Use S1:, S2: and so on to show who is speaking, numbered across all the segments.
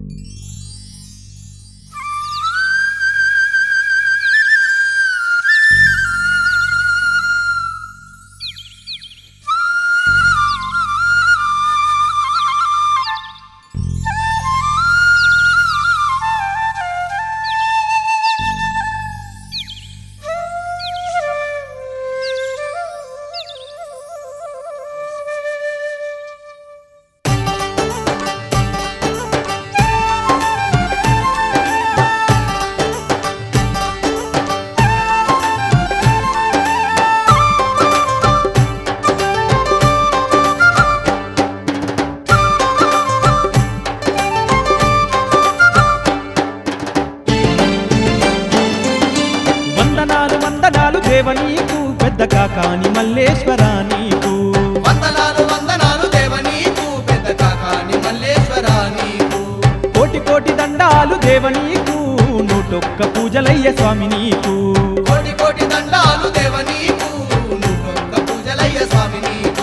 S1: వందనాలు వందనాలు దేవ నీకు పెద్ద కాకాని మల్లేశ్వర నీకు
S2: వందనాలు వందనాలు దేవ నీకు పెద్ద కాకాని మల్లేశ్వర నీకు
S1: కోటి కోటి దండాలు దేవ నీకు నూటొక్క పూజలయ్య స్వామి నీకు
S2: కోటి కోటి దండాలు దేవ నీకు నువ్వొక్క పూజలయ్య స్వామి నీకు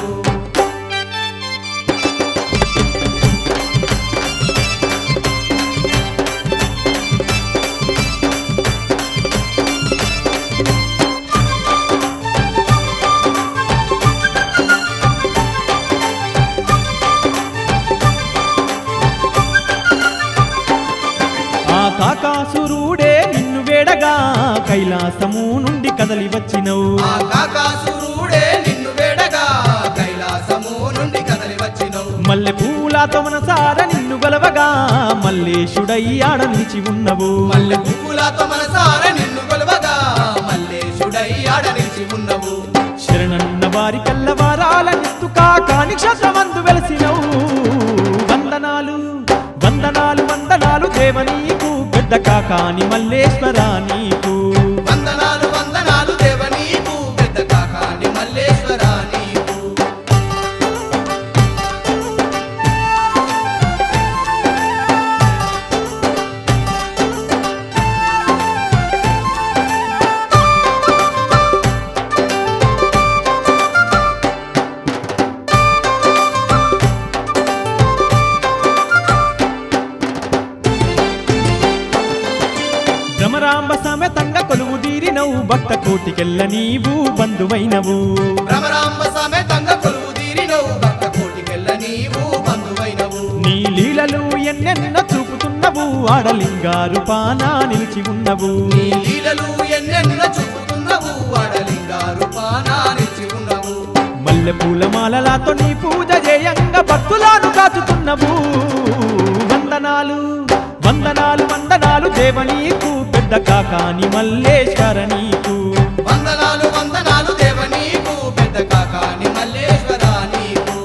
S1: ఆ కాకాసురుడే నిన్ను వేడగా కైలాసము నుండి కదలి వచ్చినవు
S2: ఆ కాకాసురుడే నిన్ను వేడగా కైలాసము నుండి కదలి వచ్చినవు
S1: మల్లె పూలతో మనసార నిన్ను గలవగా మల్లేశుడై ఆడ నిలిచి ఉన్నవు
S2: మల్లె పువ్వులతో మనసార నిన్ను కొలవగా మల్లేశుడై ఆడ నిలిచి ఉన్నవు
S1: శరణన్న వారి కల్లవారాలనిస్తూ కాకాని క్షేత్రమందు వెలసినవు వందనాలు వందనాలు వందనాలు దేవ నీకు పెద్ద కాకాని మల్లేశ్వర నీకు
S2: వందనాలు వందనాలు దేవ నీకు పెద్ద కాకాని మల్లేశ్వర నీకు
S1: భ్రమరాంబ సమేతంగా కొలువు తీరినవు భక్త కోటికెళ్ళ నీవు బంధువైనవు
S2: భ్రమరాంబ సమేతంగా కొలువు తీరినవు భక్త కోటికెళ్ళ నీవు బంధువైనవు
S1: నీ లీలలు ఎన్నెన్నో చూపుతున్నవు ఆడలింగారు పానా నిలిచి ఉన్నవు
S2: నీ లీలలు ఎన్నెన్నో చూపుతున్నవు వాడలింగారు పానా నిలిచి ఉన్నవు
S1: మల్లె పూల మాలలాతో నీ పూజ చేయంగా భక్తులను కాచుతున్నవు వందనాలు వందనాలు వందనాలు దేవ నీకు పెద్ద కాకాని మల్లేశ్వర నీకు
S2: వందనాలు వందనాలు దేవ నీకు పెద్ద కాకాని మల్లేశ్వర నీకు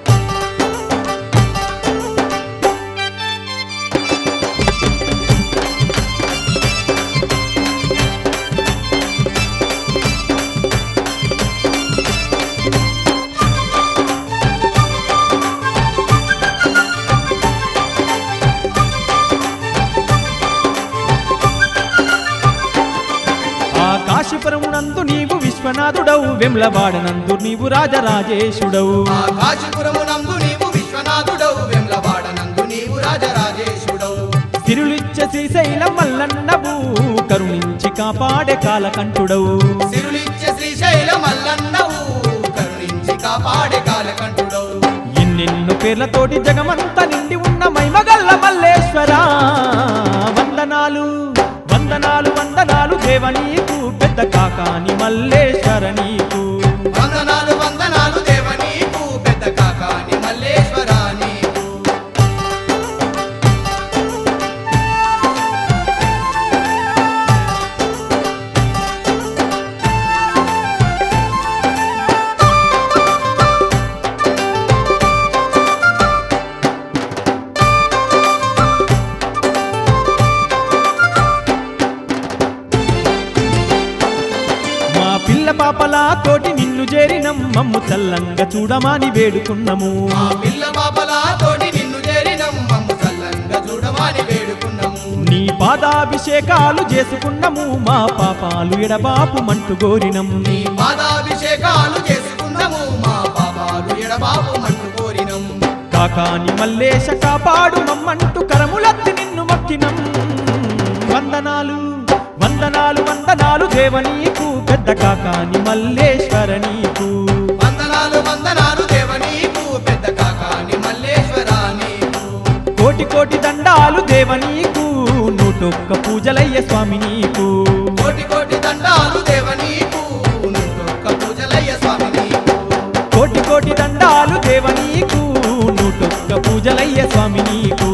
S1: ఆ కాశీపురమునందు నీవు విశ్వనాథుడవు వెమ్లవాడనందు నీవు రాజరాజేశుడవు
S2: ఆ కాశీపురమునందు నీవు విశ్వనాథుడవు వెమ్లవాడనందు నీవు రాజరాజేశుడవు
S1: సిరులిచ్చ శ్రీశైలం మల్లన్నవు కరుణించి కాపాడే కాలకంఠుడవు
S2: సిరులిచ్చే శ్రీశైల మల్లన్నవు కరుణించి కాపాడే కాలకంఠుడవు
S1: ఎన్నెన్నో పేర్లతోటి జగమంతా నిండి ఉన్న మైమగల్ల మల్లేశ్వర వందనాలు వందనాలు వందనాలు దేవ నీకు పెద్ద కాకాని మల్లేశ్వర నీకు
S2: వందనాలు వందనాలు దేవ నీకు పెద్ద కాకాని మల్లేశ్వర నీకు
S1: మా పిల్ల పాపలా తోటి నిన్ను చేరినం మమ్ము చల్లంగా చూడమాని వేడుకున్నము
S2: మా పిల్ల పాపలా తోటి నిన్ను చేరినం మమ్ము చల్లంగా చూడమని వేడుకున్నాము
S1: నీ పాదాభిషేకాలు చేసుకున్నము మా పాపాలు ఎడబాపు మంటు గోరినం
S2: నీ పాదాభిషేకాలు చేసుకున్నాము మా పాపాలు ఎడబాబు మంటు కోరినం
S1: కాకాని మల్లేశ కాపాడు మమ్మంటూ కరములత్తి దేవ నీకు పెద్ద కాకాని మల్లేశ్వర నీకు
S2: వందనాలు వందనాలు దేవ నీకు పెద్ద కాకాని మల్లేశ్వర నీకు
S1: కోటి కోటి దండాలు దేవ నీకు నూటొక్క పూజలయ్య స్వామి నీకు
S2: కోటి కోటి దండాలు దేవ నీకు నూటొక్క పూజలయ్య స్వామి నీకు
S1: కోటి కోటి దండాలు దేవ నీకు నూటొక్క పూజలయ్య స్వామి నీకు